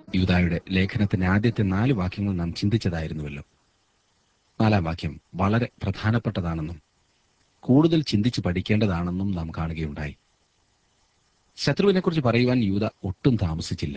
യൂതായുടെ ലേഖനത്തിന്റെ ആദ്യത്തെ നാല് വാക്യങ്ങൾ നാം ചിന്തിച്ചതായിരുന്നുവല്ലോ നാലാം വാക്യം വളരെ പ്രധാനപ്പെട്ടതാണെന്നും കൂടുതൽ ചിന്തിച്ച് പഠിക്കേണ്ടതാണെന്നും നാം കാണുകയുണ്ടായി ശത്രുവിനെക്കുറിച്ച് പറയുവാൻ യൂത ഒട്ടും താമസിച്ചില്ല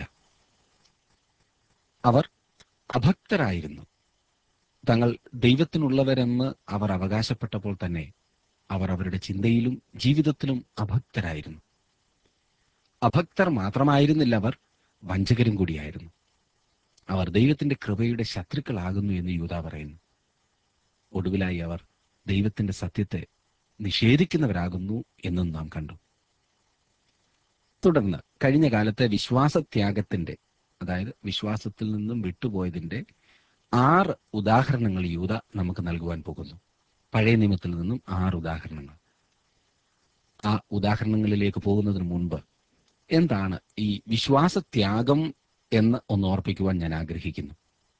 അവർ അഭക്തരായിരുന്നു തങ്ങൾ ദൈവത്തിനുള്ളവരെന്ന് അവർ അവകാശപ്പെട്ടപ്പോൾ തന്നെ അവർ അവരുടെ ചിന്തയിലും ജീവിതത്തിലും അഭക്തരായിരുന്നു അഭക്തർ മാത്രമായിരുന്നില്ല അവർ വഞ്ചകരും കൂടിയായിരുന്നു അവർ ദൈവത്തിന്റെ കൃപയുടെ ശത്രുക്കളാകുന്നു എന്ന് യൂത പറയുന്നു ഒടുവിലായി അവർ ദൈവത്തിന്റെ സത്യത്തെ നിഷേധിക്കുന്നവരാകുന്നു എന്നും നാം കണ്ടു തുടർന്ന് കഴിഞ്ഞ കാലത്തെ വിശ്വാസത്യാഗത്തിന്റെ അതായത് വിശ്വാസത്തിൽ നിന്നും വിട്ടുപോയതിന്റെ ആറ് ഉദാഹരണങ്ങൾ യൂത നമുക്ക് നൽകുവാൻ പോകുന്നു പഴയ നിയമത്തിൽ നിന്നും ആറ് ഉദാഹരണങ്ങൾ ആ ഉദാഹരണങ്ങളിലേക്ക് പോകുന്നതിന് മുൻപ് എന്താണ് ഈ വിശ്വാസത്യാഗം എന്ന് ഒന്ന് ഓർപ്പിക്കുവാൻ ഞാൻ ആഗ്രഹിക്കുന്നു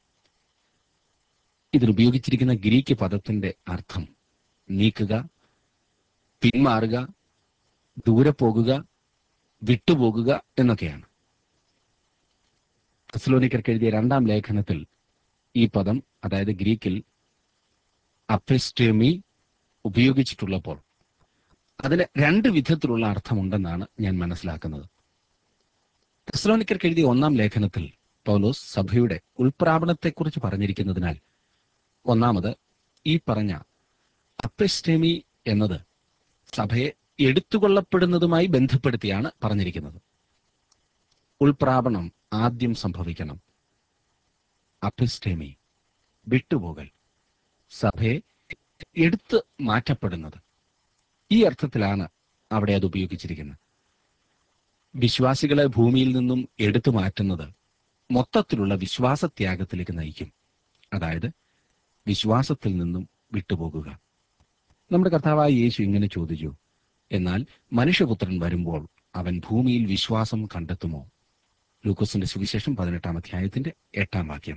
ഇതിലുപയോഗിച്ചിരിക്കുന്ന ഗ്രീക്ക് പദത്തിന്റെ അർത്ഥം നീക്കുക പിന്മാറുക ദൂരെ പോകുക വിട്ടുപോകുക എന്നൊക്കെയാണ് തെസ്സലോനിക്കർക്ക് എഴുതിയ രണ്ടാം ലേഖനത്തിൽ ഈ പദം അതായത് ഗ്രീക്കിൽ അപ്പിസ്റ്റേമി ഉപയോഗിച്ചിട്ടുള്ളപ്പോൾ അതിന് രണ്ട് വിധത്തിലുള്ള അർത്ഥമുണ്ടെന്നാണ് ഞാൻ മനസ്സിലാക്കുന്നത് തെസ്സലോനിക്കർക്ക് എഴുതിയ ഒന്നാം ലേഖനത്തിൽ പൗലോസ് സഭയുടെ ഉൾപ്രാപണത്തെക്കുറിച്ച് പറഞ്ഞിരിക്കുന്നതിനാൽ ഒന്നാമത് ഈ പറഞ്ഞ അപ്പിസ്റ്റേമി എന്നത് സഭയെ എടുത്തുകൊള്ളപ്പെടുന്നതുമായി ബന്ധപ്പെടുത്തിയാണ് പറഞ്ഞിരിക്കുന്നത് ഉൾപ്രാപണം ആദ്യം സംഭവിക്കണം അപ്പിസ്റ്റേമി വിട്ടുപോകൽ സഭയെ എടുത്ത് മാറ്റപ്പെടുന്നത് ഈ അർത്ഥത്തിലാണ് അവിടെ അത് ഉപയോഗിച്ചിരിക്കുന്നത് വിശ്വാസികളെ ഭൂമിയിൽ നിന്നും എടുത്തു മാറ്റുന്നത് മൊത്തത്തിലുള്ള വിശ്വാസത്യാഗത്തിലേക്ക് നയിക്കും അതായത് വിശ്വാസത്തിൽ നിന്നും വിട്ടുപോകുക നമ്മുടെ കർത്താവായ യേശു ഇങ്ങനെ ചോദിച്ചു എന്നാൽ മനുഷ്യപുത്രൻ വരുമ്പോൾ അവൻ ഭൂമിയിൽ വിശ്വാസം കണ്ടെത്തുമോ ലൂക്കോസിന്റെ സുവിശേഷം പതിനെട്ടാം അധ്യായത്തിന്റെ എട്ടാം വാക്യം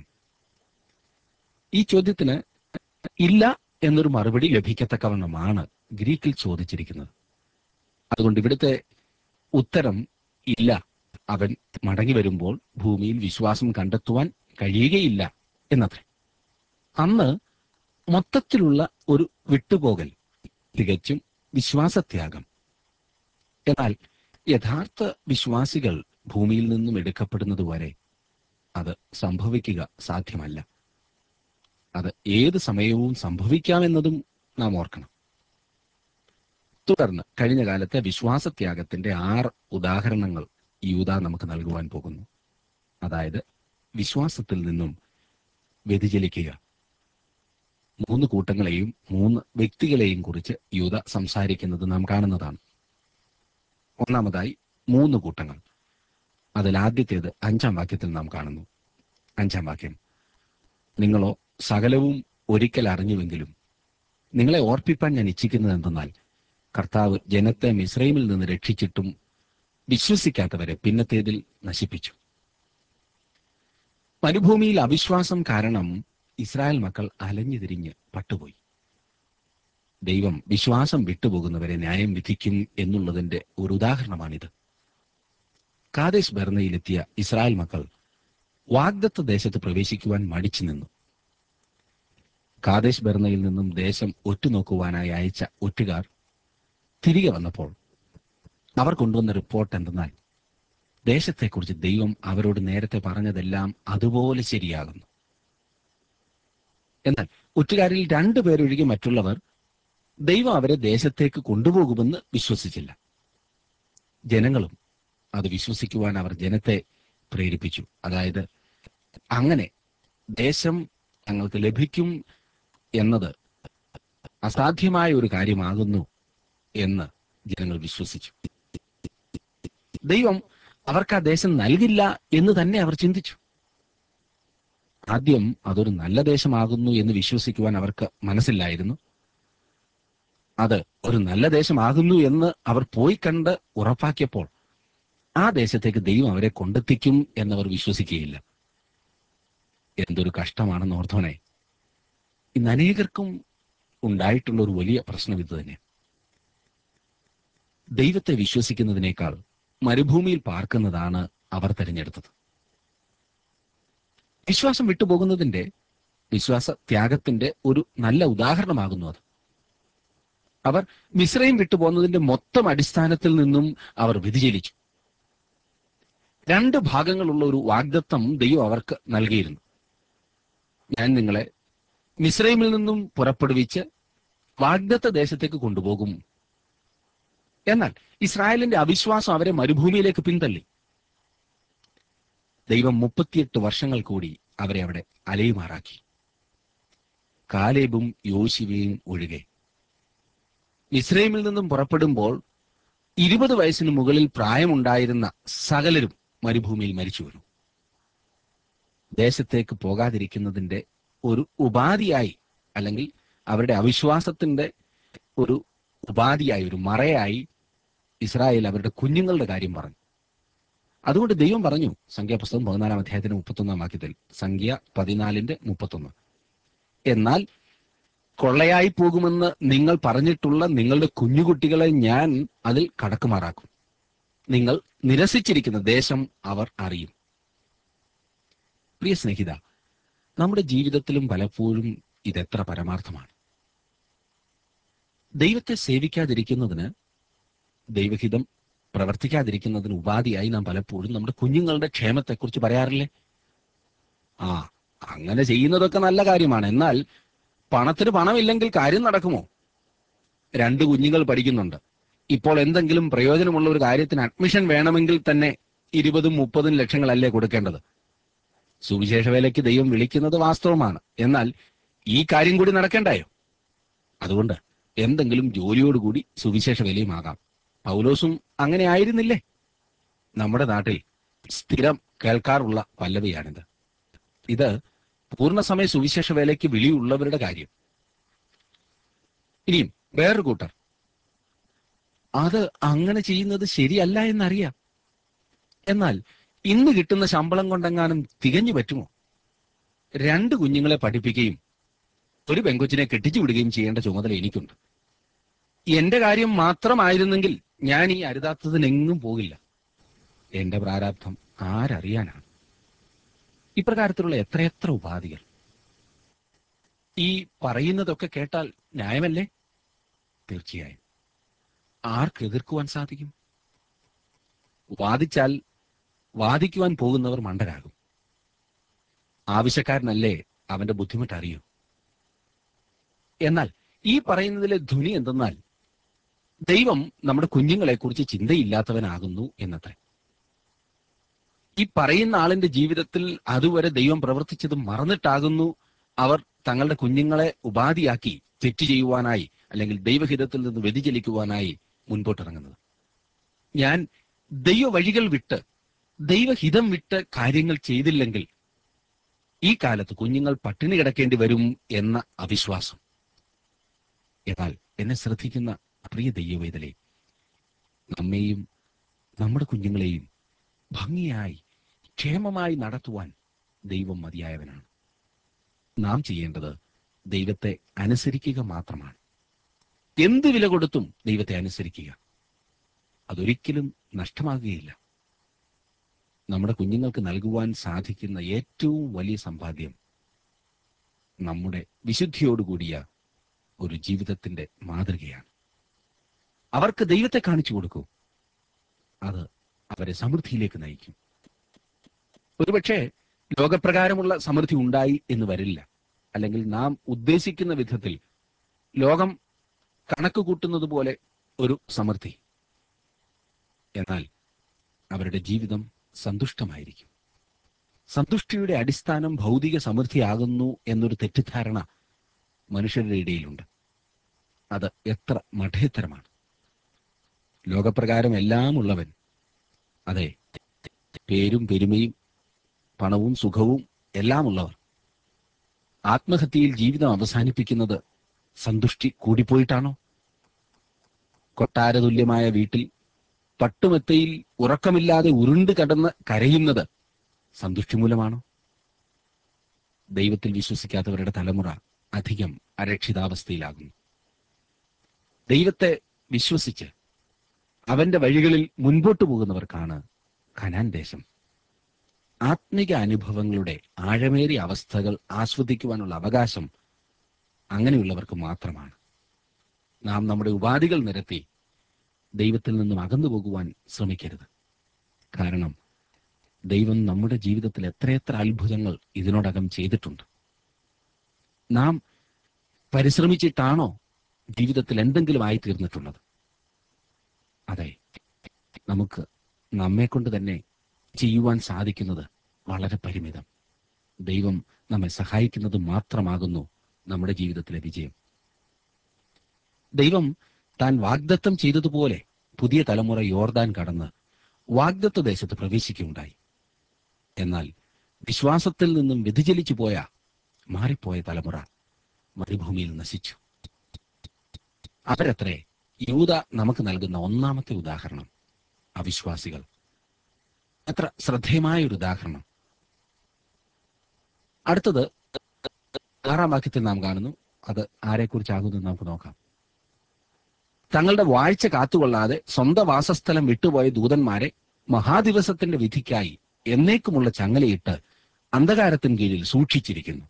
ഈ ചോദ്യത്തിന് ഇല്ല എന്നൊരു മറുപടി ലഭിക്കത്തക്കവണ്ണമാണ് ഗ്രീക്കിൽ ചോദിച്ചിരിക്കുന്നത് അതുകൊണ്ട് ഇവിടുത്തെ ഉത്തരം ഇല്ല അവൻ മടങ്ങി വരുമ്പോൾ ഭൂമിയിൽ വിശ്വാസം കണ്ടെത്തുവാൻ കഴിയുകയില്ല എന്നത്രേ അന്ന് മൊത്തത്തിലുള്ള ഒരു വിട്ടുപോകൽ തികച്ചും വിശ്വാസത്യാഗം എന്നാൽ യഥാർത്ഥ വിശ്വാസികൾ ഭൂമിയിൽ നിന്നും എടുക്കപ്പെടുന്നത് വരെ അത് സംഭവിക്കുക സാധ്യമല്ല അത് ഏത് സമയവും സംഭവിക്കാമെന്നതും നാം ഓർക്കണം തുടർന്ന് കഴിഞ്ഞ കാലത്തെ വിശ്വാസത്യാഗത്തിന്റെ ആറ് ഉദാഹരണങ്ങൾ യൂത നമുക്ക് നൽകുവാൻ പോകുന്നു അതായത് വിശ്വാസത്തിൽ നിന്നും വ്യതിചലിക്കുക മൂന്ന് കൂട്ടങ്ങളെയും മൂന്ന് വ്യക്തികളെയും കുറിച്ച് യൂത സംസാരിക്കുന്നത് നാം കാണുന്നതാണ് ഒന്നാമതായി മൂന്ന് കൂട്ടങ്ങൾ അതിൽ ആദ്യത്തേത് അഞ്ചാം വാക്യത്തിൽ നാം കാണുന്നു അഞ്ചാം വാക്യം നിങ്ങളോ സകലവും ഒരിക്കൽ അറിഞ്ഞുവെങ്കിലും നിങ്ങളെ ഓർപ്പിപ്പാൻ ഞാൻ ഇച്ഛിക്കുന്നത് എന്തെന്നാൽ കർത്താവ് ജനത്തെ മിസ്രൈമിൽ നിന്ന് രക്ഷിച്ചിട്ടും വിശ്വസിക്കാത്തവരെ പിന്നത്തേതിൽ നശിപ്പിച്ചു മരുഭൂമിയിൽ അവിശ്വാസം കാരണം ഇസ്രായേൽ മക്കൾ അലഞ്ഞു തിരിഞ്ഞ് പട്ടുപോയി ദൈവം വിശ്വാസം വിട്ടുപോകുന്നവരെ ന്യായം വിധിക്കും എന്നുള്ളതിന്റെ ഒരു ഉദാഹരണമാണിത് കാദേശ് ബർണയിലെത്തിയ ഇസ്രായേൽ മക്കൾ വാഗ്ദത്ത ദേശത്ത് പ്രവേശിക്കുവാൻ മടിച്ചു നിന്നു കാദേശ് ബർണയിൽ നിന്നും ദേശം ഒറ്റുനോക്കുവാനായി അയച്ച ഒറ്റുകാർ തിരികെ വന്നപ്പോൾ അവർ കൊണ്ടുവന്ന റിപ്പോർട്ട് എന്തെന്നാൽ ദേശത്തെക്കുറിച്ച് ദൈവം അവരോട് നേരത്തെ പറഞ്ഞതെല്ലാം അതുപോലെ ശരിയാകുന്നു എന്നാൽ ഒറ്റുകാരിൽ രണ്ടുപേരൊഴികെ മറ്റുള്ളവർ ദൈവം അവരെ ദേശത്തേക്ക് കൊണ്ടുപോകുമെന്ന് വിശ്വസിച്ചില്ല ജനങ്ങളും അത് വിശ്വസിക്കുവാൻ അവർ ജനത്തെ പ്രേരിപ്പിച്ചു അതായത് അങ്ങനെ ദേശം തങ്ങൾക്ക് ലഭിക്കും എന്നത് അസാധ്യമായ ഒരു കാര്യമാകുന്നു എന്ന് ജനങ്ങൾ വിശ്വസിച്ചു ദൈവം അവർക്ക് ആ ദേശം നൽകില്ല എന്ന് തന്നെ അവർ ചിന്തിച്ചു ആദ്യം അതൊരു നല്ല ദേശമാകുന്നു എന്ന് വിശ്വസിക്കുവാൻ അവർക്ക് മനസ്സില്ലായിരുന്നു അത് ഒരു നല്ല ദേശമാകുന്നു എന്ന് അവർ പോയി കണ്ട് ഉറപ്പാക്കിയപ്പോൾ ആ ദേശത്തേക്ക് ദൈവം അവരെ കൊണ്ടെത്തിക്കും എന്നവർ വിശ്വസിക്കുകയില്ല എന്തൊരു കഷ്ടമാണെന്ന് ഓർത്തോണേ ഇന്ന് അനേകർക്കും ഉണ്ടായിട്ടുള്ള ഒരു വലിയ പ്രശ്നം ഇത് തന്നെ ദൈവത്തെ വിശ്വസിക്കുന്നതിനേക്കാൾ മരുഭൂമിയിൽ പാർക്കുന്നതാണ് അവർ തിരഞ്ഞെടുത്തത് വിശ്വാസം വിട്ടുപോകുന്നതിന്റെ വിശ്വാസ ത്യാഗത്തിന്റെ ഒരു നല്ല ഉദാഹരണമാകുന്നു അത് അവർ മിശ്രയും വിട്ടുപോകുന്നതിന്റെ മൊത്തം അടിസ്ഥാനത്തിൽ നിന്നും അവർ വ്യതിചലിച്ചു രണ്ട് ഭാഗങ്ങളുള്ള ഒരു വാഗ്ദത്തം ദൈവം അവർക്ക് നൽകിയിരുന്നു ഞാൻ നിങ്ങളെ മിശ്രൈമിൽ നിന്നും പുറപ്പെടുവിച്ച് വാഗ്ദത്ത ദേശത്തേക്ക് കൊണ്ടുപോകും എന്നാൽ ഇസ്രായേലിന്റെ അവിശ്വാസം അവരെ മരുഭൂമിയിലേക്ക് പിന്തള്ളി ദൈവം മുപ്പത്തിയെട്ട് വർഷങ്ങൾ കൂടി അവരെ അവിടെ അലയുമാറാക്കി കാലേബും യോശിവയും ഒഴികെ ഇസ്രയേമിൽ നിന്നും പുറപ്പെടുമ്പോൾ ഇരുപത് വയസ്സിന് മുകളിൽ പ്രായമുണ്ടായിരുന്ന സകലരും മരുഭൂമിയിൽ മരിച്ചു വീണു ദേശത്തേക്ക് പോകാതിരിക്കുന്നതിന്റെ ഒരു ഉപാധിയായി അല്ലെങ്കിൽ അവരുടെ അവിശ്വാസത്തിന്റെ ഒരു ഉപാധിയായി ഒരു മറയായി ഇസ്രായേൽ അവരുടെ കുഞ്ഞുങ്ങളുടെ കാര്യം പറഞ്ഞു അതുകൊണ്ട് ദൈവം പറഞ്ഞു സംഖ്യാപുസ്തകം പതിനാലാം അധ്യായത്തിന് മുപ്പത്തൊന്നാം വാക്യത്തിൽ സംഖ്യ പതിനാലിന്റെ മുപ്പത്തൊന്ന് എന്നാൽ കൊള്ളയായി പോകുമെന്ന് നിങ്ങൾ പറഞ്ഞിട്ടുള്ള നിങ്ങളുടെ കുഞ്ഞുകുട്ടികളെ ഞാൻ അതിൽ കടക്കുമാറാക്കും നിങ്ങൾ നിരസിച്ചിരിക്കുന്ന ദേശം അവർ അറിയും പ്രിയ സ്നേഹിത നമ്മുടെ ജീവിതത്തിലും പലപ്പോഴും ഇതെത്ര പരമാർത്ഥമാണ് ദൈവത്തെ സേവിക്കാതിരിക്കുന്നതിന് ദൈവഹിതം പ്രവർത്തിക്കാതിരിക്കുന്നതിന് ഉപാധിയായി നാം പലപ്പോഴും നമ്മുടെ കുഞ്ഞുങ്ങളുടെ ക്ഷേമത്തെക്കുറിച്ച് പറയാറില്ലേ ആ അങ്ങനെ ചെയ്യുന്നതൊക്കെ നല്ല കാര്യമാണ് എന്നാൽ പണത്തിന് പണമില്ലെങ്കിൽ കാര്യം നടക്കുമോ രണ്ട് കുഞ്ഞുങ്ങൾ പഠിക്കുന്നുണ്ട് ഇപ്പോൾ എന്തെങ്കിലും പ്രയോജനമുള്ള ഒരു കാര്യത്തിന് അഡ്മിഷൻ വേണമെങ്കിൽ തന്നെ ഇരുപതും മുപ്പതും ലക്ഷങ്ങളല്ലേ കൊടുക്കേണ്ടത് സുവിശേഷ വേലയ്ക്ക് ദൈവം വിളിക്കുന്നത് വാസ്തവമാണ് എന്നാൽ ഈ കാര്യം കൂടി നടക്കേണ്ടായോ അതുകൊണ്ട് എന്തെങ്കിലും ജോലിയോടുകൂടി സുവിശേഷ വേലയുമാകാം പൗലോസും അങ്ങനെ ആയിരുന്നില്ലേ നമ്മുടെ നാട്ടിൽ സ്ഥിരം കേൾക്കാറുള്ള പല്ലവിയാണിത് ഇത് പൂർണ്ണസമയ സുവിശേഷ വേലയ്ക്ക് വിളിയുള്ളവരുടെ കാര്യം ഇനിയും വേറൊരു കൂട്ടർ അത് അങ്ങനെ ചെയ്യുന്നത് ശരിയല്ല എന്നറിയാം എന്നാൽ ഇന്ന് കിട്ടുന്ന ശമ്പളം കൊണ്ടെങ്ങാനും തികഞ്ഞു പറ്റുമോ രണ്ട് കുഞ്ഞുങ്ങളെ പഠിപ്പിക്കുകയും ഒരു പെങ്കൊച്ചിനെ കെട്ടിച്ചു വിടുകയും ചെയ്യേണ്ട ചുമതല എനിക്കുണ്ട് എന്റെ കാര്യം മാത്രമായിരുന്നെങ്കിൽ ഞാൻ ഈ അരുതാത്തതിനെങ്ങും പോകില്ല എന്റെ പ്രാരാബ്ധം ആരറിയാനാണ് ഇപ്രകാരത്തിലുള്ള എത്രയെത്ര ഉപാധികൾ ഈ പറയുന്നതൊക്കെ കേട്ടാൽ ന്യായമല്ലേ തീർച്ചയായും ആർക്ക് എതിർക്കുവാൻ സാധിക്കും വാദിച്ചാൽ വാദിക്കുവാൻ പോകുന്നവർ മണ്ടരാകും ആവശ്യക്കാരനല്ലേ അവന്റെ ബുദ്ധിമുട്ട് അറിയൂ എന്നാൽ ഈ പറയുന്നതിലെ ധ്വനി എന്തെന്നാൽ ദൈവം നമ്മുടെ കുഞ്ഞുങ്ങളെ കുറിച്ച് ചിന്തയില്ലാത്തവനാകുന്നു എന്നത്രേ ഈ പറയുന്ന ആളിന്റെ ജീവിതത്തിൽ അതുവരെ ദൈവം പ്രവർത്തിച്ചത് മറന്നിട്ടാകുന്നു അവർ തങ്ങളുടെ കുഞ്ഞുങ്ങളെ ഉപാധിയാക്കി തെറ്റ് ചെയ്യുവാനായി അല്ലെങ്കിൽ ദൈവഹിതത്തിൽ നിന്ന് വ്യതിചലിക്കുവാനായി മുൻപോട്ടിറങ്ങുന്നത് ഞാൻ ദൈവ വഴികൾ വിട്ട് ദൈവഹിതം വിട്ട് കാര്യങ്ങൾ ചെയ്തില്ലെങ്കിൽ ഈ കാലത്ത് കുഞ്ഞുങ്ങൾ പട്ടിണി കിടക്കേണ്ടി വരും എന്ന അവിശ്വാസം എന്നാൽ എന്നെ ശ്രദ്ധിക്കുന്ന പ്രിയ ദൈവവേദലെ നമ്മെയും നമ്മുടെ കുഞ്ഞുങ്ങളെയും ഭംഗിയായി ക്ഷേമമായി നടത്തുവാൻ ദൈവം മതിയായവനാണ് നാം ചെയ്യേണ്ടത് ദൈവത്തെ അനുസരിക്കുക മാത്രമാണ് എന്ത് വില കൊടുത്തും ദൈവത്തെ അനുസരിക്കുക അതൊരിക്കലും നഷ്ടമാകുകയില്ല നമ്മുടെ കുഞ്ഞുങ്ങൾക്ക് നൽകുവാൻ സാധിക്കുന്ന ഏറ്റവും വലിയ സമ്പാദ്യം നമ്മുടെ വിശുദ്ധിയോടുകൂടിയ ഒരു ജീവിതത്തിന്റെ മാതൃകയാണ് അവർക്ക് ദൈവത്തെ കാണിച്ചു കൊടുക്കൂ അത് അവരെ സമൃദ്ധിയിലേക്ക് നയിക്കും ഒരുപക്ഷെ ലോകപ്രകാരമുള്ള സമൃദ്ധി ഉണ്ടായി എന്ന് വരില്ല അല്ലെങ്കിൽ നാം ഉദ്ദേശിക്കുന്ന വിധത്തിൽ ലോകം കണക്ക് കൂട്ടുന്നത് പോലെ ഒരു സമൃദ്ധി എന്നാൽ അവരുടെ ജീവിതം സന്തുഷ്ടമായിരിക്കും സന്തുഷ്ടിയുടെ അടിസ്ഥാനം ഭൗതിക സമൃദ്ധിയാകുന്നു എന്നൊരു തെറ്റിദ്ധാരണ മനുഷ്യരുടെ ഇടയിലുണ്ട് അത് എത്ര മഠേത്തരമാണ് ലോകപ്രകാരം എല്ലാം ഉള്ളവൻ അതെ പേരും പെരുമയും പണവും സുഖവും എല്ലാം ഉള്ളവർ ആത്മഹത്യയിൽ ജീവിതം അവസാനിപ്പിക്കുന്നത് സന്തുഷ്ടി കൂടിപ്പോയിട്ടാണോ കൊട്ടാരതുല്യമായ വീട്ടിൽ പട്ടുമെത്തയിൽ ഉറക്കമില്ലാതെ ഉരുണ്ട് കടന്ന് കരയുന്നത് സന്തുഷ്ടി മൂലമാണോ ദൈവത്തിൽ വിശ്വസിക്കാത്തവരുടെ തലമുറ അധികം അരക്ഷിതാവസ്ഥയിലാകുന്നു ദൈവത്തെ വിശ്വസിച്ച് അവന്റെ വഴികളിൽ മുൻപോട്ട് പോകുന്നവർക്കാണ് ഖനാൻ ദേശം ആത്മിക അനുഭവങ്ങളുടെ ആഴമേറിയ അവസ്ഥകൾ ആസ്വദിക്കുവാനുള്ള അവകാശം അങ്ങനെയുള്ളവർക്ക് മാത്രമാണ് നാം നമ്മുടെ ഉപാധികൾ നിരത്തി ദൈവത്തിൽ നിന്നും അകന്നു പോകുവാൻ ശ്രമിക്കരുത് കാരണം ദൈവം നമ്മുടെ ജീവിതത്തിൽ എത്രയെത്ര അത്ഭുതങ്ങൾ ഇതിനോടകം ചെയ്തിട്ടുണ്ട് നാം പരിശ്രമിച്ചിട്ടാണോ ജീവിതത്തിൽ എന്തെങ്കിലും ആയി തീർന്നിട്ടുള്ളത് അതെ നമുക്ക് നമ്മെ കൊണ്ട് തന്നെ ചെയ്യുവാൻ സാധിക്കുന്നത് വളരെ പരിമിതം ദൈവം നമ്മെ സഹായിക്കുന്നത് മാത്രമാകുന്നു നമ്മുടെ ജീവിതത്തിലെ വിജയം ദൈവം താൻ വാഗ്ദത്തം ചെയ്തതുപോലെ പുതിയ തലമുറ യോർദാൻ കടന്ന് വാഗ്ദത്ത ദേശത്ത് പ്രവേശിക്കുകയുണ്ടായി എന്നാൽ വിശ്വാസത്തിൽ നിന്നും വ്യതിചലിച്ചു പോയ മാറിപ്പോയ തലമുറ മരുഭൂമിയിൽ നശിച്ചു അവരത്രേ യൂത നമുക്ക് നൽകുന്ന ഒന്നാമത്തെ ഉദാഹരണം അവിശ്വാസികൾ അത്ര ശ്രദ്ധേയമായ ഒരു ഉദാഹരണം അടുത്തത് ആറാം വാക്യത്തിൽ നാം കാണുന്നു അത് ആരെക്കുറിച്ചാകുന്നു നമുക്ക് നോക്കാം തങ്ങളുടെ വാഴ്ച കാത്തുകൊള്ളാതെ സ്വന്തം വാസസ്ഥലം വിട്ടുപോയ ദൂതന്മാരെ മഹാദിവസത്തിന്റെ വിധിക്കായി എന്നേക്കുമുള്ള ചങ്ങലയിട്ട് അന്ധകാരത്തിന് കീഴിൽ സൂക്ഷിച്ചിരിക്കുന്നു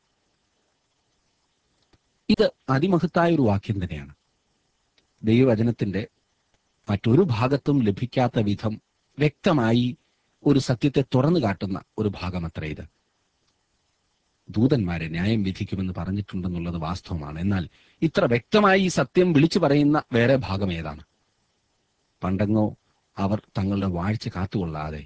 ഇത് അതിമഹത്തായ ഒരു വാക്യം തന്നെയാണ് ദൈവവചനത്തിന്റെ മറ്റൊരു ഭാഗത്തും ലഭിക്കാത്ത വിധം വ്യക്തമായി ഒരു സത്യത്തെ തുറന്നു കാട്ടുന്ന ഒരു ഭാഗമത്ര ഇത് ദൂതന്മാരെ ന്യായം വിധിക്കുമെന്ന് പറഞ്ഞിട്ടുണ്ടെന്നുള്ളത് വാസ്തവമാണ് എന്നാൽ ഇത്ര വ്യക്തമായി ഈ സത്യം വിളിച്ചു പറയുന്ന വേറെ ഭാഗം ഏതാണ് പണ്ടെങ്ങോ അവർ തങ്ങളുടെ വാഴ്ച കാത്തുകൊള്ളാതെ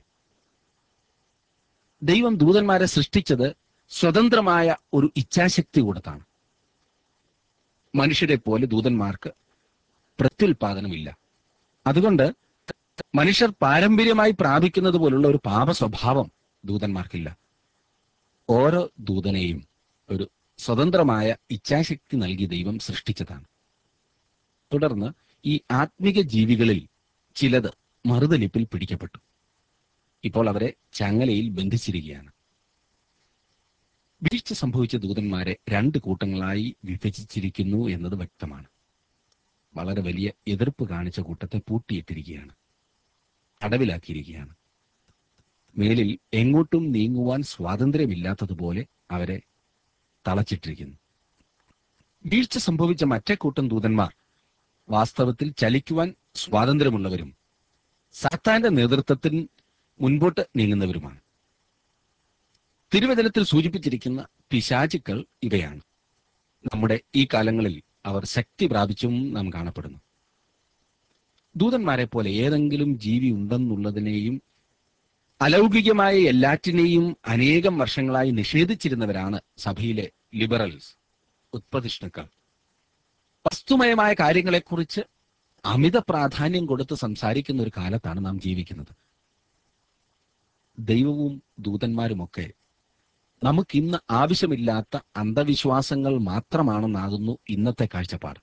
ദൈവം ദൂതന്മാരെ സൃഷ്ടിച്ചത് സ്വതന്ത്രമായ ഒരു ഇച്ഛാശക്തി കൊടുത്താണ് മനുഷ്യരെ പോലെ ദൂതന്മാർക്ക് പ്രത്യുൽപാദനമില്ല അതുകൊണ്ട് മനുഷ്യർ പാരമ്പര്യമായി പ്രാപിക്കുന്നത് പോലുള്ള ഒരു പാപ സ്വഭാവം ദൂതന്മാർക്കില്ല ഓരോ ദൂതനെയും ഒരു സ്വതന്ത്രമായ ഇച്ഛാശക്തി നൽകി ദൈവം സൃഷ്ടിച്ചതാണ് തുടർന്ന് ഈ ആത്മിക ജീവികളിൽ ചിലത് മറുതലിപ്പിൽ പിടിക്കപ്പെട്ടു ഇപ്പോൾ അവരെ ചങ്ങലയിൽ ബന്ധിച്ചിരിക്കുകയാണ് വീഴ്ച സംഭവിച്ച ദൂതന്മാരെ രണ്ട് കൂട്ടങ്ങളായി വിഭജിച്ചിരിക്കുന്നു എന്നത് വ്യക്തമാണ് വളരെ വലിയ എതിർപ്പ് കാണിച്ച കൂട്ടത്തെ പൂട്ടിയിട്ടിരിക്കുകയാണ് തടവിലാക്കിയിരിക്കുകയാണ് മേലിൽ എങ്ങോട്ടും നീങ്ങുവാൻ സ്വാതന്ത്ര്യമില്ലാത്തതുപോലെ അവരെ തളച്ചിട്ടിരിക്കുന്നു വീഴ്ച സംഭവിച്ച മറ്റേ കൂട്ടം ദൂതന്മാർ വാസ്തവത്തിൽ ചലിക്കുവാൻ സ്വാതന്ത്ര്യമുള്ളവരും സാത്താന്റെ നേതൃത്വത്തിൽ മുൻപോട്ട് നീങ്ങുന്നവരുമാണ് തിരുവചനത്തിൽ സൂചിപ്പിച്ചിരിക്കുന്ന പിശാചുക്കൾ ഇവയാണ് നമ്മുടെ ഈ കാലങ്ങളിൽ അവർ ശക്തി പ്രാപിച്ചും നാം കാണപ്പെടുന്നു ദൂതന്മാരെ പോലെ ഏതെങ്കിലും ജീവി ഉണ്ടെന്നുള്ളതിനെയും അലൗകികമായ എല്ലാറ്റിനെയും അനേകം വർഷങ്ങളായി നിഷേധിച്ചിരുന്നവരാണ് സഭയിലെ ലിബറൽസ് ഉത്പതിഷ്ണുക്കൾ വസ്തുമയമായ കാര്യങ്ങളെക്കുറിച്ച് അമിത പ്രാധാന്യം കൊടുത്ത് സംസാരിക്കുന്ന ഒരു കാലത്താണ് നാം ജീവിക്കുന്നത് ദൈവവും ദൂതന്മാരുമൊക്കെ നമുക്കിന്ന് ആവശ്യമില്ലാത്ത അന്ധവിശ്വാസങ്ങൾ മാത്രമാണെന്നാകുന്നു ഇന്നത്തെ കാഴ്ചപ്പാട്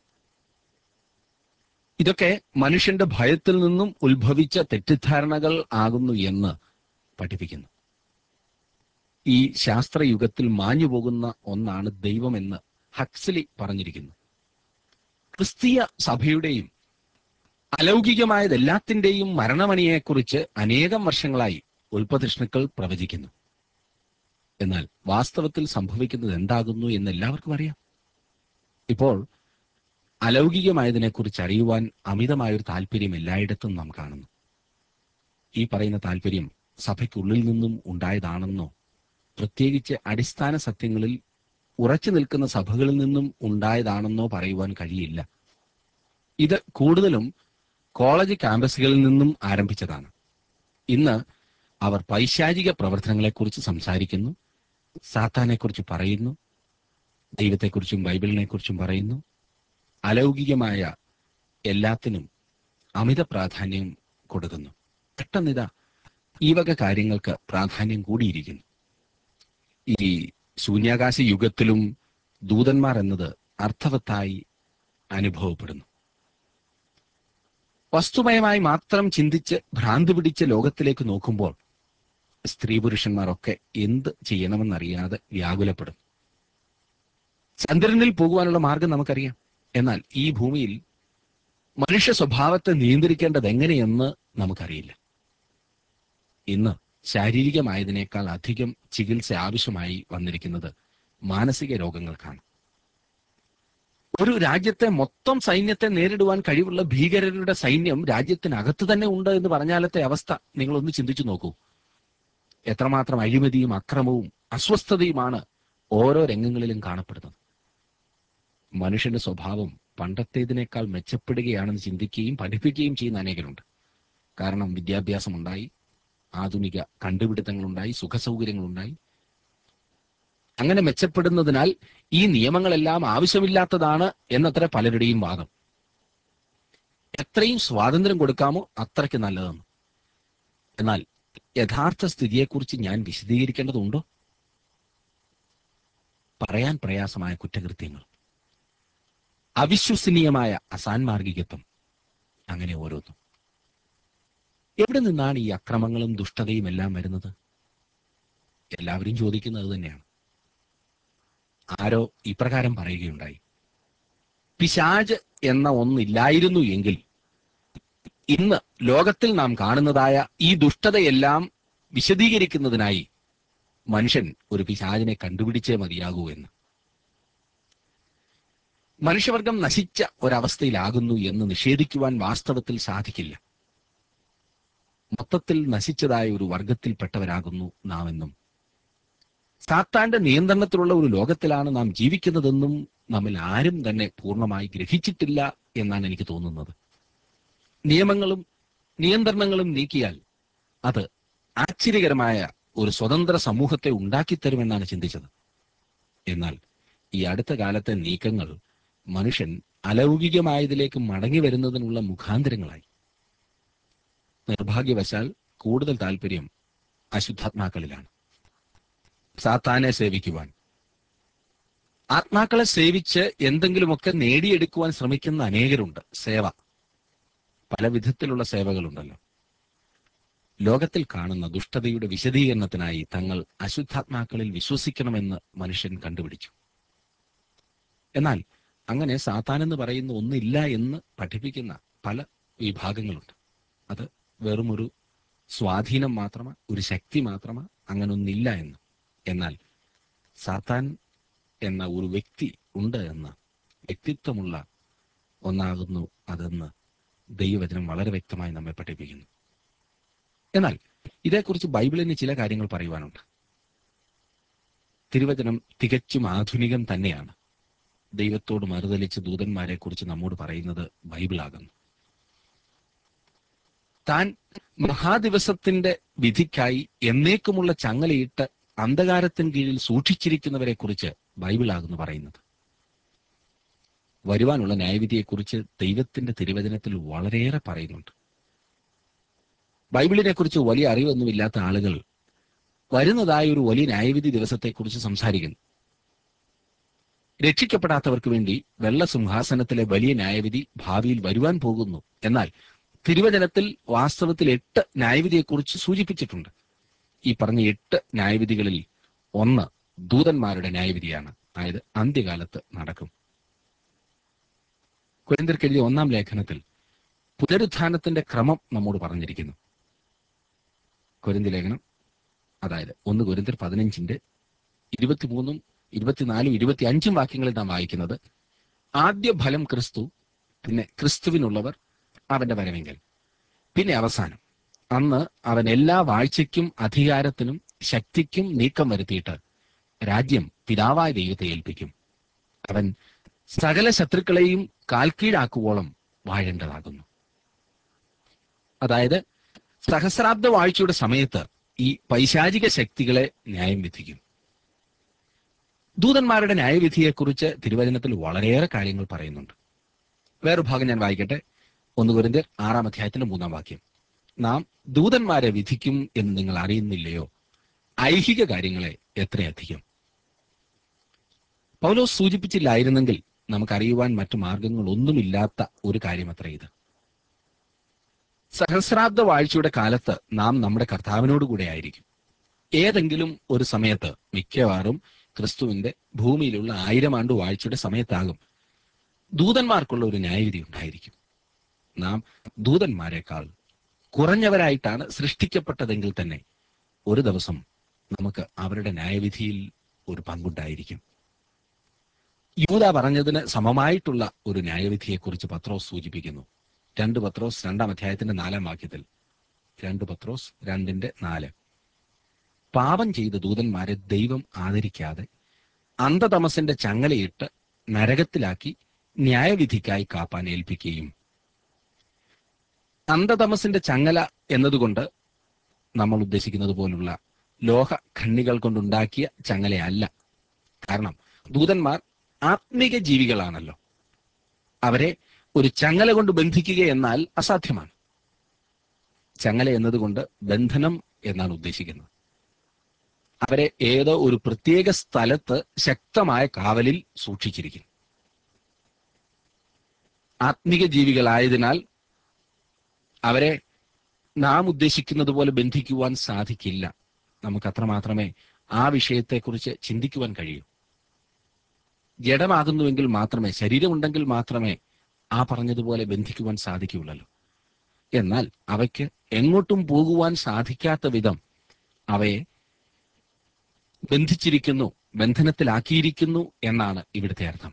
ഇതൊക്കെ മനുഷ്യന്റെ ഭയത്തിൽ നിന്നും ഉത്ഭവിച്ച തെറ്റിദ്ധാരണകൾ ആകുന്നു എന്ന് പഠിപ്പിക്കുന്നു ഈ ശാസ്ത്രയുഗത്തിൽ മാഞ്ഞു പോകുന്ന ഒന്നാണ് ദൈവമെന്ന് ഹക്സലി പറഞ്ഞിരിക്കുന്നു ക്രിസ്തീയ സഭയുടെയും അലൗകികമായതെല്ലാത്തിന്റെയും മരണമണിയെക്കുറിച്ച് അനേകം വർഷങ്ങളായി ഉൽപ്പതിഷ്ണുക്കൾ പ്രവചിക്കുന്നു എന്നാൽ വാസ്തവത്തിൽ സംഭവിക്കുന്നത് എന്താകുന്നു എന്ന് എല്ലാവർക്കും അറിയാം ഇപ്പോൾ അലൗകികമായതിനെക്കുറിച്ച് അറിയുവാൻ അമിതമായൊരു താല്പര്യം എല്ലായിടത്തും നാം കാണുന്നു ഈ പറയുന്ന താല്പര്യം സഭയ്ക്കുള്ളിൽ നിന്നും ഉണ്ടായതാണെന്നോ പ്രത്യേകിച്ച് അടിസ്ഥാന സത്യങ്ങളിൽ ഉറച്ചു നിൽക്കുന്ന സഭകളിൽ നിന്നും ഉണ്ടായതാണെന്നോ പറയുവാൻ കഴിയില്ല ഇത് കൂടുതലും കോളേജ് ക്യാമ്പസുകളിൽ നിന്നും ആരംഭിച്ചതാണ് ഇന്ന് അവർ പൈശാചിക പ്രവർത്തനങ്ങളെക്കുറിച്ച് സംസാരിക്കുന്നു സാത്താനെക്കുറിച്ച് പറയുന്നു ദൈവത്തെക്കുറിച്ചും ബൈബിളിനെക്കുറിച്ചും പറയുന്നു അലൗകികമായ എല്ലാത്തിനും അമിത പ്രാധാന്യം കൊടുക്കുന്നു പെട്ടെന്നിതാ ഈ വക കാര്യങ്ങൾക്ക് പ്രാധാന്യം കൂടിയിരിക്കുന്നു ഈ ശൂന്യാകാശ യുഗത്തിലും ദൂതന്മാർ എന്നത് അർത്ഥവത്തായി അനുഭവപ്പെടുന്നു വസ്തുമയമായി മാത്രം ചിന്തിച്ച് ഭ്രാന്തി പിടിച്ച ലോകത്തിലേക്ക് നോക്കുമ്പോൾ സ്ത്രീ പുരുഷന്മാരൊക്കെ എന്ത് ചെയ്യണമെന്നറിയാതെ വ്യാകുലപ്പെടും ചന്ദ്രനിൽ പോകുവാനുള്ള മാർഗം നമുക്കറിയാം എന്നാൽ ഈ ഭൂമിയിൽ മനുഷ്യ സ്വഭാവത്തെ നിയന്ത്രിക്കേണ്ടത് എങ്ങനെയെന്ന് നമുക്കറിയില്ല ഇന്ന് ശാരീരികമായതിനേക്കാൾ അധികം ചികിത്സ ആവശ്യമായി വന്നിരിക്കുന്നത് മാനസിക രോഗങ്ങൾക്കാണ് ഒരു രാജ്യത്തെ മൊത്തം സൈന്യത്തെ നേരിടുവാൻ കഴിവുള്ള ഭീകരരുടെ സൈന്യം രാജ്യത്തിനകത്ത് തന്നെ ഉണ്ട് എന്ന് പറഞ്ഞാലത്തെ അവസ്ഥ നിങ്ങളൊന്ന് ചിന്തിച്ചു നോക്കൂ എത്രമാത്രം അഴിമതിയും അക്രമവും അസ്വസ്ഥതയുമാണ് ഓരോ രംഗങ്ങളിലും കാണപ്പെടുന്നത് മനുഷ്യന്റെ സ്വഭാവം പണ്ടത്തേതിനേക്കാൾ മെച്ചപ്പെടുകയാണെന്ന് ചിന്തിക്കുകയും പഠിപ്പിക്കുകയും ചെയ്യുന്ന അനേകരുണ്ട് കാരണം വിദ്യാഭ്യാസം ഉണ്ടായി ആധുനിക കണ്ടുപിടുത്തങ്ങളുണ്ടായി സുഖസൗകര്യങ്ങളുണ്ടായി അങ്ങനെ മെച്ചപ്പെടുന്നതിനാൽ ഈ നിയമങ്ങളെല്ലാം ആവശ്യമില്ലാത്തതാണ് എന്നത്ര പലരുടെയും വാദം എത്രയും സ്വാതന്ത്ര്യം കൊടുക്കാമോ അത്രയ്ക്ക് നല്ലതെന്ന് എന്നാൽ യഥാർത്ഥ സ്ഥിതിയെക്കുറിച്ച് ഞാൻ വിശദീകരിക്കേണ്ടതുണ്ടോ പറയാൻ പ്രയാസമായ കുറ്റകൃത്യങ്ങൾ അവിശ്വസനീയമായ അസാൻമാർഗികത്വം അങ്ങനെ ഓരോന്നും എവിടെ നിന്നാണ് ഈ അക്രമങ്ങളും ദുഷ്ടതയും എല്ലാം വരുന്നത് എല്ലാവരും ചോദിക്കുന്നത് തന്നെയാണ് ആരോ ഇപ്രകാരം പറയുകയുണ്ടായി പിശാജ് എന്ന ഒന്നില്ലായിരുന്നു എങ്കിൽ ഇന്ന് ലോകത്തിൽ നാം കാണുന്നതായ ഈ ദുഷ്ടതയെല്ലാം വിശദീകരിക്കുന്നതിനായി മനുഷ്യൻ ഒരു പിശാചിനെ കണ്ടുപിടിച്ചേ മതിയാകൂ എന്ന് മനുഷ്യവർഗം നശിച്ച ഒരവസ്ഥയിലാകുന്നു എന്ന് നിഷേധിക്കുവാൻ വാസ്തവത്തിൽ സാധിക്കില്ല മൊത്തത്തിൽ നശിച്ചതായ ഒരു വർഗത്തിൽപ്പെട്ടവരാകുന്നു നാം എന്നും സാത്താന്റെ നിയന്ത്രണത്തിലുള്ള ഒരു ലോകത്തിലാണ് നാം ജീവിക്കുന്നതെന്നും നമ്മിൽ ആരും തന്നെ പൂർണ്ണമായി ഗ്രഹിച്ചിട്ടില്ല എന്നാണ് എനിക്ക് തോന്നുന്നത് നിയമങ്ങളും നിയന്ത്രണങ്ങളും നീക്കിയാൽ അത് ആശ്ചര്യകരമായ ഒരു സ്വതന്ത്ര സമൂഹത്തെ ഉണ്ടാക്കിത്തരുമെന്നാണ് ചിന്തിച്ചത് എന്നാൽ ഈ അടുത്ത കാലത്തെ നീക്കങ്ങൾ മനുഷ്യൻ അലൗകികമായതിലേക്ക് മടങ്ങി വരുന്നതിനുള്ള മുഖാന്തരങ്ങളായി നിർഭാഗ്യവശാൽ കൂടുതൽ താല്പര്യം അശുദ്ധാത്മാക്കളിലാണ് സാത്താനെ സേവിക്കുവാൻ ആത്മാക്കളെ സേവിച്ച് എന്തെങ്കിലുമൊക്കെ നേടിയെടുക്കുവാൻ ശ്രമിക്കുന്ന അനേകരുണ്ട് സേവ പല വിധത്തിലുള്ള സേവകളുണ്ടല്ലോ ലോകത്തിൽ കാണുന്ന ദുഷ്ടതയുടെ വിശദീകരണത്തിനായി തങ്ങൾ അശുദ്ധാത്മാക്കളിൽ വിശ്വസിക്കണമെന്ന് മനുഷ്യൻ കണ്ടുപിടിച്ചു എന്നാൽ അങ്ങനെ സാത്താൻ എന്ന് പറയുന്ന ഒന്നില്ല എന്ന് പഠിപ്പിക്കുന്ന പല വിഭാഗങ്ങളുണ്ട് അത് വെറുമൊരു സ്വാധീനം മാത്രമാ ഒരു ശക്തി മാത്രമാ അങ്ങനെ ഒന്നില്ല എന്ന് എന്നാൽ സാത്താൻ എന്ന ഒരു വ്യക്തി ഉണ്ട് എന്ന് വ്യക്തിത്വമുള്ള ഒന്നാകുന്നു അതെന്ന് ദൈവവചനം വളരെ വ്യക്തമായി നമ്മെ പഠിപ്പിക്കുന്നു എന്നാൽ ഇതേക്കുറിച്ച് ബൈബിളിന് ചില കാര്യങ്ങൾ പറയുവാനുണ്ട് തിരുവചനം തികച്ചും ആധുനികം തന്നെയാണ് ദൈവത്തോട് മറുതലിച്ച് ദൂതന്മാരെ കുറിച്ച് നമ്മോട് പറയുന്നത് ബൈബിളാകുന്നു താൻ മഹാദിവസത്തിന്റെ വിധിക്കായി എന്നേക്കുമുള്ള ചങ്ങലയിട്ട് അന്ധകാരത്തിന് കീഴിൽ സൂക്ഷിച്ചിരിക്കുന്നവരെ കുറിച്ച് ബൈബിളാകുന്നു പറയുന്നത് വരുവാനുള്ള ന്യായവിധിയെക്കുറിച്ച് ദൈവത്തിന്റെ തിരുവചനത്തിൽ വളരെയേറെ പറയുന്നുണ്ട് ബൈബിളിനെ കുറിച്ച് വലിയ അറിവൊന്നുമില്ലാത്ത ആളുകൾ വരുന്നതായ ഒരു വലിയ ന്യായവിധി ദിവസത്തെക്കുറിച്ച് സംസാരിക്കുന്നു രക്ഷിക്കപ്പെടാത്തവർക്ക് വേണ്ടി വെള്ള സിംഹാസനത്തിലെ വലിയ ന്യായവിധി ഭാവിയിൽ വരുവാൻ പോകുന്നു എന്നാൽ തിരുവചനത്തിൽ വാസ്തവത്തിൽ എട്ട് ന്യായവിധിയെക്കുറിച്ച് സൂചിപ്പിച്ചിട്ടുണ്ട് ഈ പറഞ്ഞ എട്ട് ന്യായവിധികളിൽ ഒന്ന് ദൂതന്മാരുടെ ന്യായവിധിയാണ് അതായത് അന്ത്യകാലത്ത് നടക്കും കുരന്തർക്കെഴുതിയ ഒന്നാം ലേഖനത്തിൽ പുനരുത്ഥാനത്തിന്റെ ക്രമം നമ്മോട് പറഞ്ഞിരിക്കുന്നു കുരന്തി ലേഖനം അതായത് ഒന്ന് കുരന്തർ പതിനഞ്ചിന്റെ ഇരുപത്തിമൂന്നും ഇരുപത്തിനാലും ഇരുപത്തി അഞ്ചും വാക്യങ്ങളിൽ നാം വായിക്കുന്നത് ആദ്യ ഫലം ക്രിസ്തു പിന്നെ ക്രിസ്തുവിനുള്ളവർ അവന്റെ വരവെങ്കിൽ പിന്നെ അവസാനം അന്ന് അവൻ എല്ലാ വാഴ്ചയ്ക്കും അധികാരത്തിനും ശക്തിക്കും നീക്കം വരുത്തിയിട്ട് രാജ്യം പിതാവായ ദൈവത്തെ ഏൽപ്പിക്കും അവൻ സകല ശത്രുക്കളെയും കാൽക്കീഴാക്കുവോളം വാഴേണ്ടതാകുന്നു അതായത് സഹസ്രാബ്ദ വാഴ്ചയുടെ സമയത്ത് ഈ പൈശാചിക ശക്തികളെ ന്യായം വിധിക്കും ദൂതന്മാരുടെ ന്യായവിധിയെക്കുറിച്ച് തിരുവചനത്തിൽ വളരെയേറെ കാര്യങ്ങൾ പറയുന്നുണ്ട് വേറൊരു ഭാഗം ഞാൻ വായിക്കട്ടെ ഒന്ന് കുരിന്തിയർ ആറാം അധ്യായത്തിന്റെ മൂന്നാം വാക്യം നാം ദൂതന്മാരെ വിധിക്കും എന്ന് നിങ്ങൾ അറിയുന്നില്ലയോ ഐഹിക കാര്യങ്ങളെ എത്രയധികം പൗലോസ് സൂചിപ്പിച്ചില്ലായിരുന്നെങ്കിൽ നമുക്കറിയുവാൻ മറ്റു മാർഗങ്ങളൊന്നുമില്ലാത്ത ഒരു കാര്യമത്ര ഇത് സഹസ്രാബ്ദ വാഴ്ചയുടെ കാലത്ത് നാം നമ്മുടെ കർത്താവിനോട് കൂടെ ആയിരിക്കും ഏതെങ്കിലും ഒരു സമയത്ത് മിക്കവാറും ക്രിസ്തുവിന്റെ ഭൂമിയിലുള്ള ആയിരം ആണ്ട് വാഴ്ചയുടെ സമയത്താകും ദൂതന്മാർക്കുള്ള ഒരു ന്യായവിധി ഉണ്ടായിരിക്കും നാം ദൂതന്മാരെക്കാൾ കുറഞ്ഞവരായിട്ടാണ് സൃഷ്ടിക്കപ്പെട്ടതെങ്കിൽ തന്നെ ഒരു ദിവസം നമുക്ക് അവരുടെ ന്യായവിധിയിൽ ഒരു പങ്കുണ്ടായിരിക്കും യൂത പറഞ്ഞതിന് സമമായിട്ടുള്ള ഒരു ന്യായവിധിയെക്കുറിച്ച് പത്രോസ് സൂചിപ്പിക്കുന്നു രണ്ട് പത്രോസ് രണ്ടാം അധ്യായത്തിന്റെ നാലാം വാക്യത്തിൽ രണ്ട് പത്രോസ് രണ്ടിന്റെ നാല് പാപം ചെയ്ത ദൂതന്മാരെ ദൈവം ആദരിക്കാതെ അന്ധതമസിന്റെ ചങ്ങലയിട്ട് നരകത്തിലാക്കി ന്യായവിധിക്കായി കാപ്പാൻ ഏൽപ്പിക്കുകയും അന്ധതമസിന്റെ ചങ്ങല എന്നതുകൊണ്ട് നമ്മൾ ഉദ്ദേശിക്കുന്നത് പോലുള്ള ലോഹ ഖണ്ണികൾ കൊണ്ടുണ്ടാക്കിയ ചങ്ങലയല്ല കാരണം ദൂതന്മാർ ആത്മീക ജീവികളാണല്ലോ അവരെ ഒരു ചങ്ങല കൊണ്ട് ബന്ധിക്കുക എന്നാൽ അസാധ്യമാണ് ചങ്ങല എന്നതുകൊണ്ട് ബന്ധനം എന്നാണ് ഉദ്ദേശിക്കുന്നത് അവരെ ഏതോ ഒരു പ്രത്യേക സ്ഥലത്ത് ശക്തമായ കാവലിൽ സൂക്ഷിച്ചിരിക്കുന്നു ആത്മിക ജീവികളായതിനാൽ അവരെ നാം ഉദ്ദേശിക്കുന്നത് പോലെ ബന്ധിക്കുവാൻ സാധിക്കില്ല നമുക്ക് അത്രമാത്രമേ ആ വിഷയത്തെക്കുറിച്ച് ചിന്തിക്കുവാൻ കഴിയൂ ജഡമാകുന്നുവെങ്കിൽ മാത്രമേ ശരീരമുണ്ടെങ്കിൽ മാത്രമേ ആ പറഞ്ഞതുപോലെ ബന്ധിക്കുവാൻ സാധിക്കുകയുള്ളല്ലോ എന്നാൽ അവയ്ക്ക് എങ്ങോട്ടും പോകുവാൻ സാധിക്കാത്ത വിധം അവയെ ബന്ധിച്ചിരിക്കുന്നു ബന്ധനത്തിലാക്കിയിരിക്കുന്നു എന്നാണ് ഇവിടുത്തെ അർത്ഥം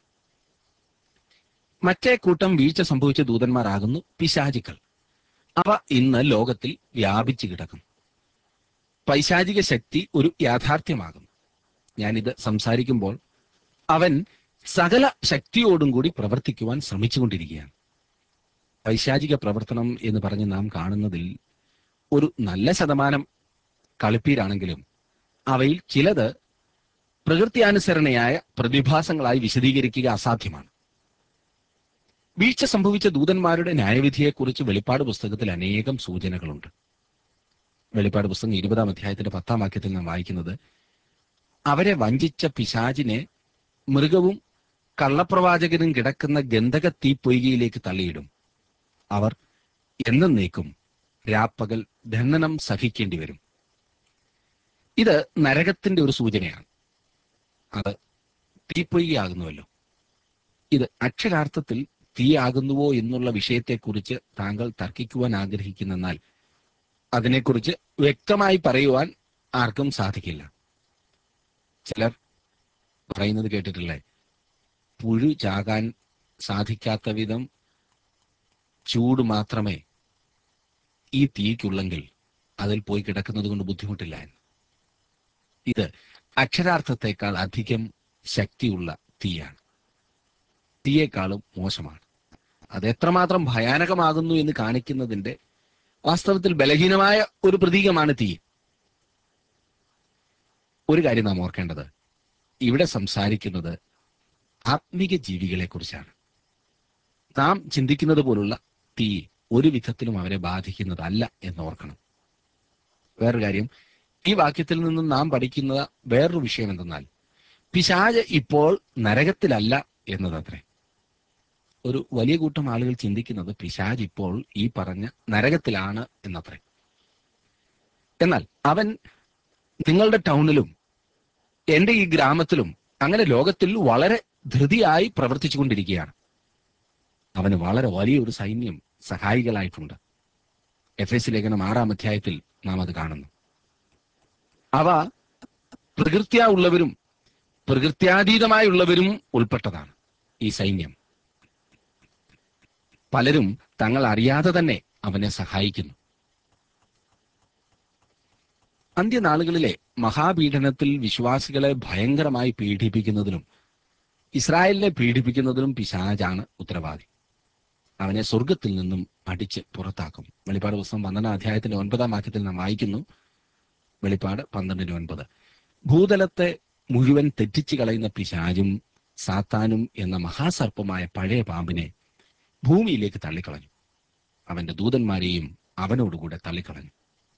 മറ്റേ കൂട്ടം വീഴ്ച സംഭവിച്ച ദൂതന്മാരാകുന്നു പിശാചിക്കൾ അവ ഇന്ന് ലോകത്തിൽ വ്യാപിച്ചു കിടക്കും പൈശാചിക ശക്തി ഒരു യാഥാർത്ഥ്യമാകുന്നു ഞാനിത് സംസാരിക്കുമ്പോൾ അവൻ സകല ശക്തിയോടും കൂടി പ്രവർത്തിക്കുവാൻ ശ്രമിച്ചുകൊണ്ടിരിക്കുകയാണ് പൈശാചിക പ്രവർത്തനം എന്ന് പറഞ്ഞ് നാം കാണുന്നതിൽ ഒരു നല്ല ശതമാനം കളിപ്പീരാണെങ്കിലും അവയിൽ ചിലത് പ്രകൃത്യാനുസരണയായ പ്രതിഭാസങ്ങളായി വിശദീകരിക്കുക അസാധ്യമാണ് വീഴ്ച സംഭവിച്ച ദൂതന്മാരുടെ ന്യായവിധിയെക്കുറിച്ച് വെളിപ്പാട് പുസ്തകത്തിൽ അനേകം സൂചനകളുണ്ട് വെളിപ്പാട് പുസ്തകം ഇരുപതാം അധ്യായത്തിന്റെ പത്താം വാക്യത്തിൽ നാം വായിക്കുന്നത് അവരെ വഞ്ചിച്ച പിശാചിനെ മൃഗവും കള്ളപ്രവാചകനും കിടക്കുന്ന ഗന്ധക തീപ്പൊയ്കയിലേക്ക് തള്ളിയിടും അവർ എന്നേക്കും രാപ്പകൽ ദണ്ഡനം സഹിക്കേണ്ടി വരും ഇത് നരകത്തിന്റെ ഒരു സൂചനയാണ് അത് തീപ്പൊയ്കയാകുന്നുവല്ലോ ഇത് അക്ഷരാർത്ഥത്തിൽ തീയാകുന്നുവോ എന്നുള്ള വിഷയത്തെക്കുറിച്ച് താങ്കൾ തർക്കിക്കുവാൻ ആഗ്രഹിക്കുന്നെന്നാൽ അതിനെക്കുറിച്ച് വ്യക്തമായി പറയുവാൻ ആർക്കും സാധിക്കില്ല ചിലർ പറയുന്നത് കേട്ടിട്ടില്ലേ പുഴു ചാകാൻ സാധിക്കാത്ത വിധം ചൂട് മാത്രമേ ഈ തീക്കുള്ളെങ്കിൽ അതിൽ പോയി കിടക്കുന്നത് കൊണ്ട് ബുദ്ധിമുട്ടില്ല എന്ന് ഇത് അക്ഷരാർത്ഥത്തെക്കാൾ അധികം ശക്തിയുള്ള തീയാണ് തീയേക്കാളും മോശമാണ് അത് എത്രമാത്രം ഭയാനകമാകുന്നു എന്ന് കാണിക്കുന്നതിന്റെ വാസ്തവത്തിൽ ബലഹീനമായ ഒരു പ്രതീകമാണ് തീ ഒരു കാര്യം നാം ഓർക്കേണ്ടത് ഇവിടെ സംസാരിക്കുന്നത് ആത്മീക ജീവികളെ കുറിച്ചാണ് നാം ചിന്തിക്കുന്നത് പോലുള്ള തീ ഒരു വിധത്തിലും അവരെ ബാധിക്കുന്നതല്ല എന്ന് ഓർക്കണം വേറൊരു കാര്യം ഈ വാക്യത്തിൽ നിന്നും നാം പഠിക്കുന്ന വേറൊരു വിഷയം എന്തെന്നാൽ പിശാജ് ഇപ്പോൾ നരകത്തിലല്ല എന്നതത്രേ ഒരു വലിയ കൂട്ടം ആളുകൾ ചിന്തിക്കുന്നത് പിശാജ് ഇപ്പോൾ ഈ പറഞ്ഞ നരകത്തിലാണ് എന്നത്രേ എന്നാൽ അവൻ നിങ്ങളുടെ ടൗണിലും എന്റെ ഈ ഗ്രാമത്തിലും അങ്ങനെ ലോകത്തിൽ വളരെ ധൃതിയായി പ്രവർത്തിച്ചുകൊണ്ടിരിക്കുകയാണ് അവന് വളരെ വലിയൊരു സൈന്യം സഹായികളായിട്ടുണ്ട് എഫ് എസ് ലേഖനം ആറാം അധ്യായത്തിൽ നാം അത് കാണുന്നു അവ പ്രകൃത്യാ ഉള്ളവരും പ്രകൃത്യാതീതമായുള്ളവരും ഉൾപ്പെട്ടതാണ് ഈ സൈന്യം പലരും തങ്ങൾ അറിയാതെ തന്നെ അവനെ സഹായിക്കുന്നു അന്ത്യനാളുകളിലെ മഹാപീഡനത്തിൽ വിശ്വാസികളെ ഭയങ്കരമായി പീഡിപ്പിക്കുന്നതിലും ഇസ്രായേലിനെ പീഡിപ്പിക്കുന്നതിലും പിശാജാണ് ഉത്തരവാദി അവനെ സ്വർഗത്തിൽ നിന്നും അടിച്ച് പുറത്താക്കും വെളിപ്പാട് പുസ്തകം പന്ത്രണ്ടാം അധ്യായത്തിന്റെ ഒൻപതാം വാക്യത്തിൽ നാം വായിക്കുന്നു വെളിപ്പാട് പന്ത്രണ്ടിന് ഒൻപത് ഭൂതലത്തെ മുഴുവൻ തെറ്റിച്ചു കളയുന്ന പിശാചും സാത്താനും എന്ന മഹാസർപ്പമായ പഴയ പാമ്പിനെ ഭൂമിയിലേക്ക് തള്ളിക്കളഞ്ഞു അവന്റെ ദൂതന്മാരെയും അവനോടുകൂടെ തള്ളിക്കളഞ്ഞു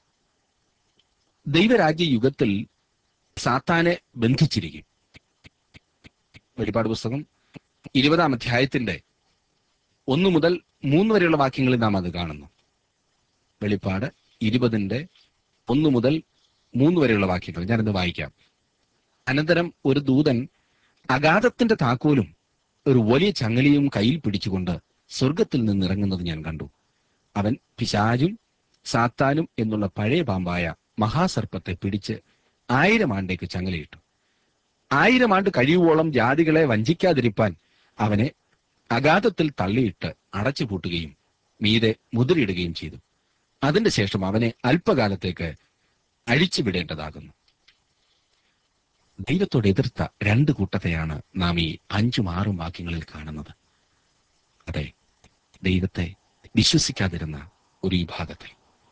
ദൈവരാജ്യ യുഗത്തിൽ സാത്താനെ ബന്ധിച്ചിരിക്കും വെളിപ്പാട് പുസ്തകം ഇരുപതാം അധ്യായത്തിന്റെ ഒന്ന് മുതൽ മൂന്ന് വരെയുള്ള വാക്യങ്ങളിൽ നാം അത് കാണുന്നു വെളിപ്പാട് ഇരുപതിന്റെ ഒന്ന് മുതൽ മൂന്ന് വരെയുള്ള വാക്യങ്ങൾ ഞാനത് വായിക്കാം അനന്തരം ഒരു ദൂതൻ അഗാധത്തിന്റെ താക്കോലും ഒരു വലിയ ചങ്ങലയും കയ്യിൽ പിടിച്ചുകൊണ്ട് സ്വർഗത്തിൽ നിന്ന് ഇറങ്ങുന്നത് ഞാൻ കണ്ടു അവൻ പിശാചും സാത്താനും എന്നുള്ള പഴയ പാമ്പായ മഹാസർപ്പത്തെ പിടിച്ച് ആയിരം ആണ്ടേക്ക് ചങ്ങലയിട്ടു ആയിരം ആണ്ട് കഴിയുവോളം ജാതികളെ വഞ്ചിക്കാതിരിപ്പാൻ അവനെ അഗാധത്തിൽ തള്ളിയിട്ട് അടച്ചുപൂട്ടുകയും മീതെ മുതിരിടുകയും ചെയ്തു അതിന്റെ ശേഷം അവനെ അല്പകാലത്തേക്ക് അഴിച്ചുവിടേണ്ടതാകുന്നു ദൈവത്തോട് എതിർത്ത രണ്ട് കൂട്ടത്തെയാണ് നാം ഈ അഞ്ചും ആറും വാക്യങ്ങളിൽ കാണുന്നത് അതെ ദൈവത്തെ വിശ്വസിക്കാതിരുന്ന ഒരു വിഭാഗത്തെ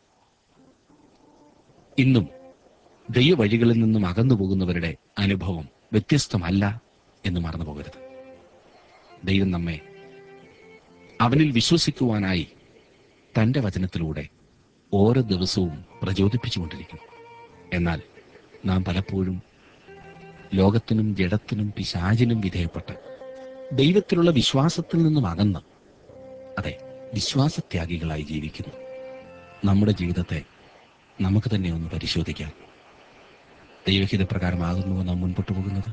ഇന്നും ദൈവവഴികളിൽ നിന്നും അകന്നു പോകുന്നവരുടെ അനുഭവം വ്യത്യസ്തമല്ല എന്ന് മറന്നു പോകരുത് ദൈവം നമ്മെ അവനിൽ വിശ്വസിക്കുവാനായി തന്റെ വചനത്തിലൂടെ ഓരോ ദിവസവും പ്രചോദിപ്പിച്ചുകൊണ്ടിരിക്കുന്നു എന്നാൽ നാം പലപ്പോഴും ലോകത്തിനും ജഡത്തിനും പിശാചിനും വിധേയപ്പെട്ട് ദൈവത്തിലുള്ള വിശ്വാസത്തിൽ നിന്നും അകന്ന് അതെ വിശ്വാസത്യാഗികളായി ജീവിക്കുന്നു നമ്മുടെ ജീവിതത്തെ നമുക്ക് തന്നെ ഒന്ന് പരിശോധിക്കാം ദൈവഹിത പ്രകാരമാകുന്നുവോ നാം മുൻപോട്ട് പോകുന്നത്